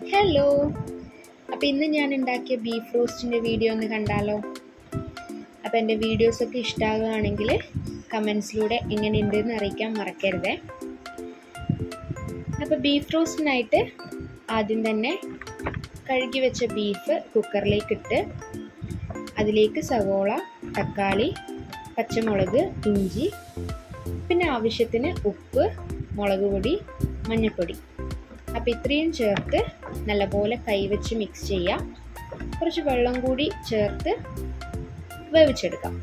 hello അപ്പോൾ ഇന്ന് ഞാൻ ഉണ്ടാക്കിയ ബീഫ് റോസ്റ്റിൻ്റെ വീഡിയോ ഒന്ന് കണ്ടാലോ അപ്പോൾ എൻ്റെ വീഡിയോസൊക്കെ ഇഷ്ടമാകുകയാണെങ്കിൽ കമൻസിലൂടെ എങ്ങനെയുണ്ടെന്ന് അറിയിക്കാൻ മറക്കരുതേ അപ്പോൾ ബീഫ് റോസ്റ്റിനായിട്ട് ആദ്യം തന്നെ കഴുകി വെച്ച ബീഫ് കുക്കറിലേക്ക് ഇട്ട് അതിലേക്ക് സവോള തക്കാളി പച്ചമുളക് ഇഞ്ചി പിന്നെ ആവശ്യത്തിന് ഉപ്പ് മുളക് പൊടി മഞ്ഞൾപ്പൊടി അപ്പോൾ ഇത്രയും ചേർത്ത് നല്ലപോലെ കൈവച്ച് മിക്സ് ചെയ്യാം കുറച്ച് വെള്ളം കൂടി ചേർത്ത് വേവിച്ചെടുക്കാം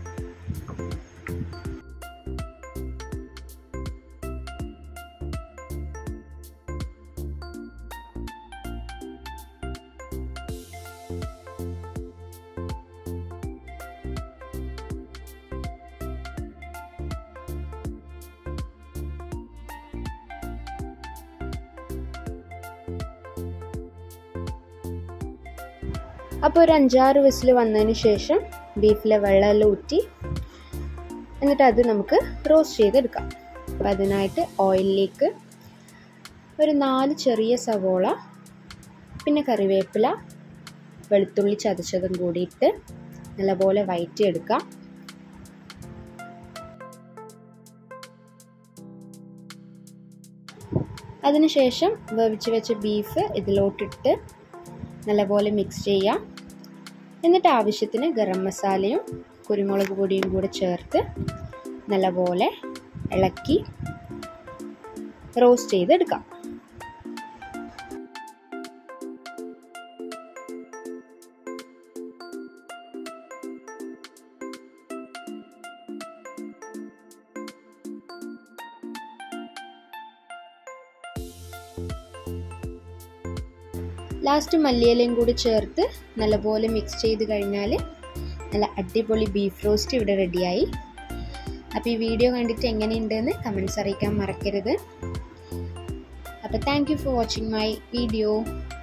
അപ്പോൾ ഒരു അഞ്ചാറ് വിസിൽ വന്നതിന് ശേഷം ബീഫിലെ വെള്ളമെല്ലാം ഊറ്റി എന്നിട്ട് അത് നമുക്ക് റോസ്റ്റ് ചെയ്തെടുക്കാം അപ്പം അതിനായിട്ട് ഓയിലിലേക്ക് ഒരു നാല് ചെറിയ സവോള പിന്നെ കറിവേപ്പില വെളുത്തുള്ളി ചതച്ചതും കൂടിയിട്ട് നല്ലപോലെ വയറ്റിയെടുക്കാം അതിനുശേഷം വേവിച്ച് വെച്ച ബീഫ് ഇതിലോട്ടിട്ട് നല്ലപോലെ മിക്സ് ചെയ്യാം എന്നിട്ട് ആവശ്യത്തിന് ഗരം മസാലയും കുരുമുളക് പൊടിയും കൂടെ ചേർത്ത് നല്ലപോലെ ഇളക്കി റോസ്റ്റ് ചെയ്തെടുക്കാം ലാസ്റ്റ് മല്ലിയിലയും കൂടി ചേർത്ത് നല്ലപോലെ മിക്സ് ചെയ്ത് കഴിഞ്ഞാൽ നല്ല അടിപൊളി ബീഫ് റോസ്റ്റ് ഇവിടെ റെഡിയായി അപ്പോൾ ഈ വീഡിയോ കണ്ടിട്ട് എങ്ങനെയുണ്ടെന്ന് കമൻസ് അറിയിക്കാൻ മറക്കരുത് അപ്പോൾ thank you for watching my video